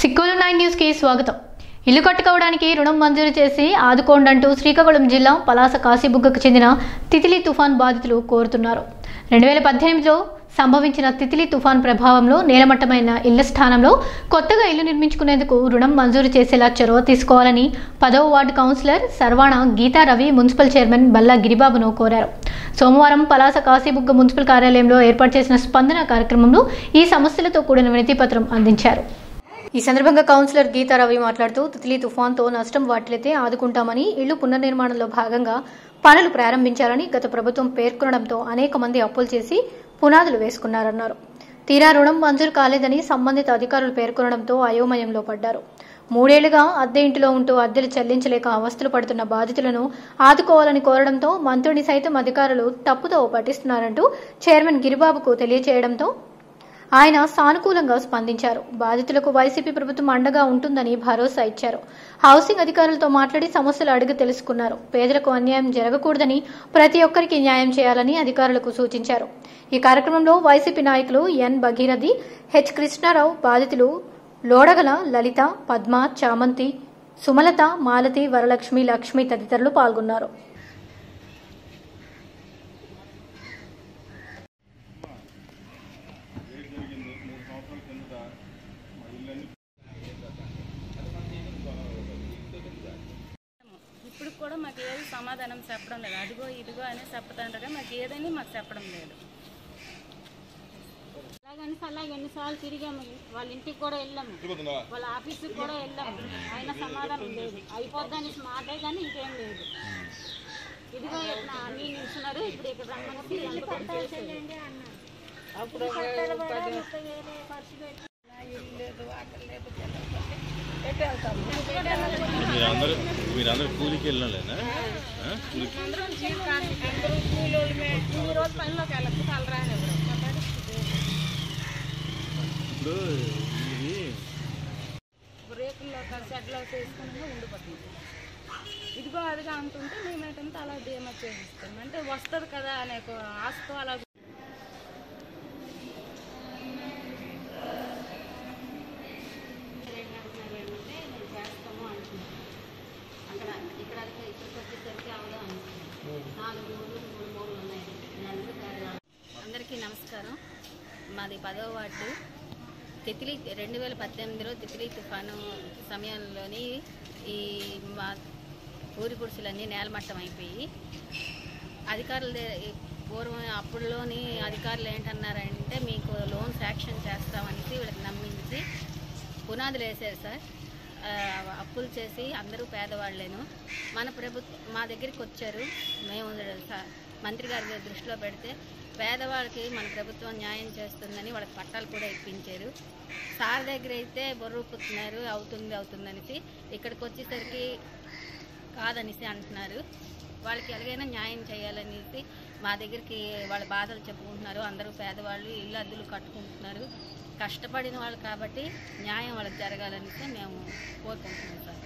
సిక్కులు nine news కి స్వాగతం ఇల్లు కట్టుకోవడానికి రుణం మంజూరు చేసి ఆదుకోండంటూ శ్రీకాకుళం జిల్లా పలాస కాశీబుగ్గకు చెందిన తితిలి తుఫాన్ బాధితులు కోరుతున్నారు రెండు వేల పద్దెనిమిదిలో సంభవించిన తితిలి తుఫాన్ ప్రభావంలో నేలమట్టమైన ఇళ్ల స్థానంలో కొత్తగా ఇల్లు నిర్మించుకునేందుకు రుణం మంజూరు చేసేలా చొరవ తీసుకోవాలని పదవ ward councillor Sarvana Geetharavi municipal chairman Balla గిరిబాబును కోరారు సోమవారం పలాస కాశీబుగ్గ మున్సిపల్ కార్యాలయంలో ఏర్పాటు చేసిన స్పందన కార్యక్రమంలో ఈ సమస్యలతో కూడిన వినతి పత్రం అందించారు ఈ సందర్భంగా కౌన్సిలర్ గీతారవి మాట్లాడుతూ తిత్లీ తుఫాన్తో నష్టం వాటిల్లితే ఆదుకుంటామని ఇళ్లు పునర్నిర్మాణంలో భాగంగా పనులు ప్రారంభించాలని గత ప్రభుత్వం పేర్కొనడంతో అనేక మంది అప్పులు చేసి పునాదులు వేసుకున్నారన్నారు తీరా రుణం మంజూరు కాలేదని సంబంధిత అధికారులు పేర్కొనడంతో అయోమయంలో పడ్డారు మూడేళ్లుగా అద్దె ఇంటిలో ఉంటూ అద్దెలు చెల్లించలేక అవస్థలు పడుతున్న బాధితులను ఆదుకోవాలని కోరడంతో మంత్రుని సైతం అధికారులు తప్పుదో పట్టిస్తున్నారంటూ చైర్మన్ గిరిబాబుకు తెలియచేయడంతో ఆయన సానుకూలంగా స్పందించారు బాధితులకు వైసీపీ ప్రభుత్వం అండగా ఉంటుందని భరోసా ఇచ్చారు హౌసింగ్ అధికారులతో మాట్లాడి సమస్యలు అడిగి తెలుసుకున్నారు పేదలకు అన్యాయం జరగకూడదని ప్రతి ఒక్కరికి న్యాయం చేయాలని అధికారులకు సూచించారు ఈ కార్యక్రమంలో వైసీపీ నాయకులు ఎన్ భగీరథి హెచ్ కృష్ణారావు బాధితులు లోడగల లలిత పద్మ చామంతి సుమలత మాలతి వరలక్ష్మి లక్ష్మి తదితరులు పాల్గొన్నారు ఇప్పుడు కూడా మాకు ఏది సమాధానం చెప్పడం లేదు అదిగో ఇదిగో అని చెప్తాంటారు మాకు ఏదని మాకు చెప్పడం లేదు అలాగని అలాగే ఎన్నిసార్లు తిరిగాము వాళ్ళ ఇంటికి కూడా వెళ్ళాము వాళ్ళ ఆఫీస్కి కూడా వెళ్ళాము అయినా సమాధానం లేదు అయిపోద్దని మాటే కానీ ఇంకేం లేదు ఇదిగో ఇట్లా అన్ని నిల్చున్నారు ఇప్పుడు ఇక్కడ రమ్మని అందుకని చేసేది. మీరందరూ మీరందరూ కూలికి వెళ్ళలేదా ఆ? కూలికి ఇప్పుడు ఇది రేకుల్లో షెడ్లో చేసుకుని ఉండిపోతుంది ఇదిగో అదిగా అంటుంటే మేమేటంటే అలా ధీమా చేసిస్తాం అంటే వస్తుంది కదా అనే ఒక ఆశతో అలా చేస్తాము అంటున్నారు అక్కడ ఇక్కడ ఇక్కడికి వచ్చేసరికి అవదా అనుకుంటున్నాం నాలుగు మూడు మూడు మూడు ఉన్నాయి నలుగురు తేడా. అందరికీ నమస్కారం మాది పదవ వార్డు తిత్లీ రెండు వేల పద్దెనిమిదిలో తిత్లీ తుఫాను సమయంలోని ఈ మా ఊరి గుడిసెలన్నీ నేలమట్టం అయిపోయి అధికారుల దే- ఈ పూర్వం అప్పుడులోని అధికారులు ఏంటన్నారంటే మీకు లోన్ శాంక్షన్ చేస్తామనేసి వీళ్ళకి నమ్మించి పునాదులు వేశారు సార్ ఆ, అప్పులు చేసి అందరూ పేదవాళ్ళేను మన ప్రభుత్వం మా దగ్గరికి వచ్చారు మేము స- మంత్రి గారి దృష్టిలో పెడితే పేదవాళ్ళకి మన ప్రభుత్వం న్యాయం చేస్తుందని వాళ్ళకి పట్టాలు కూడా ఇప్పించారు సార్ దగ్గర అయితే బొర్రూపుతున్నారు అవుతుంది అవుతుంది అనేసి ఇక్కడికి వచ్చేసరికి కాదనేసి అంటున్నారు వాళ్ళకి ఎలాగైనా న్యాయం చేయాలనేసి మా దగ్గరికి వాళ్ళ బాధలు చెప్పుకుంటున్నారు అందరూ పేదవాళ్ళు ఇల్లు అద్దులు కట్టుకుంటున్నారు కష్టపడిన వాళ్ళు కాబట్టి న్యాయం వాళ్ళకి జరగాలనేసి మేము కోరుకుంటున్నాం సార్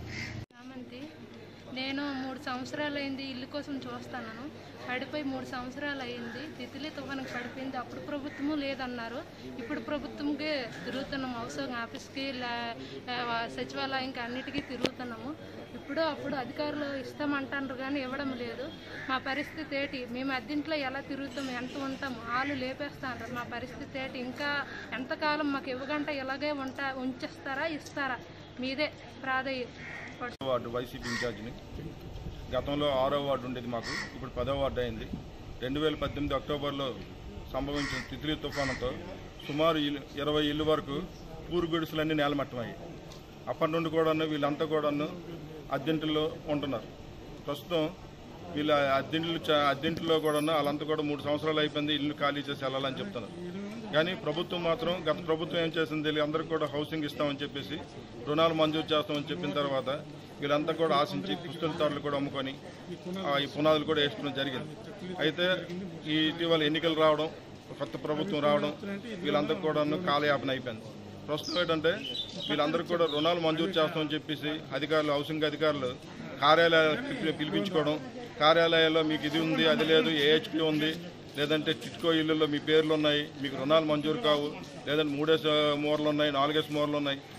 చామంతి నేను మూడు సంవత్సరాలు అయింది ఇల్లు కోసం చూస్తాను పడిపోయి మూడు సంవత్సరాలు అయింది తితిలి తుఫానికి పడిపోయింది అప్పుడు ప్రభుత్వము లేదన్నారు ఇప్పుడు ప్రభుత్వంకి తిరుగుతున్నాము హౌసింగ్ ఆఫీస్కి లే- ఆ, సచివాలయంకి అన్నిటికీ తిరుగుతున్నాము ఇప్పుడు అప్పుడు అధికారులు ఇస్తామంటారు కానీ ఇవ్వడం లేదు మా పరిస్థితి ఏంటి మేము అద్దింట్లో ఎలా తిరుగుతాము ఎంత ఉంటాము వాళ్ళు లేపేస్తాండ్రు మా పరిస్థితి ఏంటి ఇంకా ఎంతకాలం మాకు ఇవ్వగంట ఇలాగే ఉంటా ఉంచేస్తారా ఇస్తారా మీదే ప్రాధేయం వార్డు వైసీపీ ఇన్ఛార్జిని గతంలో ఆరో వార్డు ఉండేది మాకు ఇప్పుడు పదో వార్డు అయింది రెండు వేల పద్దెనిమిది అక్టోబర్లో సంభవించిన తిత్లీ తుఫానుతో సుమారు ఇల్లు ఇరవై ఇల్లు వరకు పూరు గుడిసెలన్నీ నేలమట్టమయ్యాయి అప్పటి నుండి కూడాను వీళ్ళంతా కూడాను అద్దెంటిలో ఉంటున్నారు ప్రస్తుతం వీళ్ళ అద్దెంట్లు చ- అద్దెంటిలో కూడాను వాళ్ళంతా కూడా మూడు సంవత్సరాలు అయిపోయింది ఇల్లు ఖాళీ చేసి వెళ్ళాలని చెప్తున్నారు కానీ ప్రభుత్వం మాత్రం గత ప్రభుత్వం ఏం చేసింది తెలియదు అందరికీ కూడా హౌసింగ్ ఇస్తామని చెప్పేసి రుణాలు మంజూరు చేస్తామని చెప్పిన తర్వాత వీళ్ళంతా కూడా ఆశించి పుస్తకాలు కూడా అమ్ముకొని ఆ, ఈ పునాదులు కూడా వేసుకోవడం జరిగింది అయితే ఈ ఇటీవల ఎన్నికలు రావడం కొత్త ప్రభుత్వం రావడం వీళ్ళందరూ కూడా కాలయాపన అయిపోయింది ప్రస్తుతం ఏంటంటే వీళ్ళందరూ కూడా రుణాలు మంజూరు చేస్తామని చెప్పేసి అధికారులు హౌసింగ్ అధికారులు కార్యాలయాలు పిలిపించుకోవడం కార్యాలయాల్లో మీకు ఇది ఉంది అది లేదు ఏహెచ్పి ఉంది లేదంటే చిట్కో ఇళ్ళల్లో మీ పేర్లు ఉన్నాయి మీకు రుణాలు మంజూరు కావు లేదంటే మూడేసి మూరలు ఉన్నాయి నాలుగేసి మూరలు ఉన్నాయి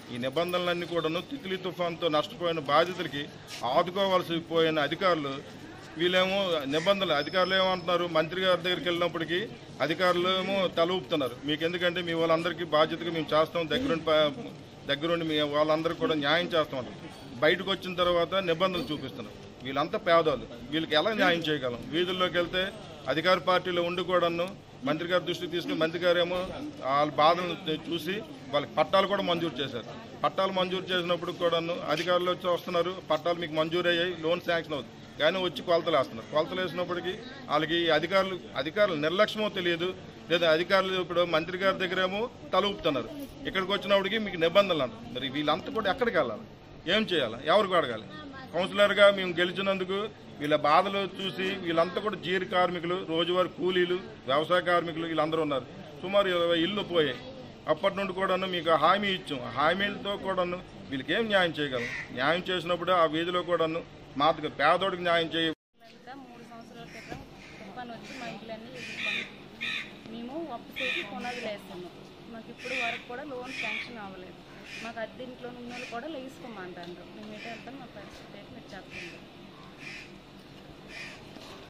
ఈ నిబంధనలన్నీ కూడాను తిత్లీ తుఫాన్తో నష్టపోయిన బాధితులకి ఆదుకోవాల్సి పోయిన అధికారులు వీళ్ళేమో నిబంధనలు అధికారులు ఏమంటున్నారు మంత్రి గారి దగ్గరికి వెళ్ళినప్పటికీ అధికారులు ఏమో తల ఊపుతున్నారు మీకు ఎందుకంటే మీ వాళ్ళందరికీ బాధ్యతగా మేము చేస్తాం దగ్గరుండి ప- దగ్గరుండి మీ వాళ్ళందరికీ కూడా న్యాయం చేస్తామంటారు బయటకు వచ్చిన తర్వాత నిబంధనలు చూపిస్తున్నారు వీళ్ళంతా పేదవాళ్ళు వీళ్ళకి ఎలా న్యాయం చేయగలం వీధుల్లోకి వెళ్తే అధికార పార్టీలో ఉండి కూడాను మంత్రి గారి దృష్టికి తీసుకుని మంత్రి గారు ఏమో వాళ్ళ బాధలను చూసి వాళ్ళకి పట్టాలు కూడా మంజూరు చేశారు పట్టాలు మంజూరు చేసినప్పుడు కూడాను అధికారులు వచ్చి వస్తున్నారు పట్టాలు మీకు మంజూరు అయ్యాయి లోన్ శాంక్షన్ అవుతుంది కానీ వచ్చి కొలతలు వేస్తున్నారు కొలతలు వేసినప్పటికీ వాళ్ళకి అధికారులు అధికారులు నిర్లక్ష్యమో తెలియదు లేదా అధికారులు ఇప్పుడు మంత్రి గారి దగ్గర ఏమో తల ఊపుతున్నారు ఇక్కడికి వచ్చినప్పటికి మీకు నిబంధనలు అంటారు మరి వీళ్ళంతా కూడా ఎక్కడికి వెళ్ళాలి ఏం చేయాలి ఎవరికి అడగాలి కౌన్సిలర్గా మేము గెలిచినందుకు వీళ్ళ బాధలు చూసి వీళ్ళంతా కూడా జీరి కార్మికులు రోజువారీ కూలీలు వ్యవసాయ కార్మికులు వీళ్ళందరూ ఉన్నారు సుమారు ఇరవై ఇల్లు పోయాయి అప్పటి నుండి కూడాను మీకు హామీ ఇచ్చాం ఆ హామీలతో కూడాను వీళ్ళకి ఏం న్యాయం చేయగలం న్యాయం చేసినప్పుడు ఆ వీధిలో కూడాను మాతకు పేదోడికి న్యాయం చేయ లలిత మూడు సంవత్సరాల క్రితం తుఫాన్ వచ్చి మా ఇళ్ళన్నీ ఎదుర్కొన్నాం మేము అప్పు చేసి పునాదులు వేస్తున్నాం మాకు ఇప్పుడు వరకు కూడా లోన్ శాంక్షన్ అవ్వలేదు మాకు అద్దెంట్లో ఉన్న వాళ్ళు కూడా లేసుకోమంటారు మేము ఏంటంటే మా పరిస్థితి ఏంటి మీరు చెప్పండి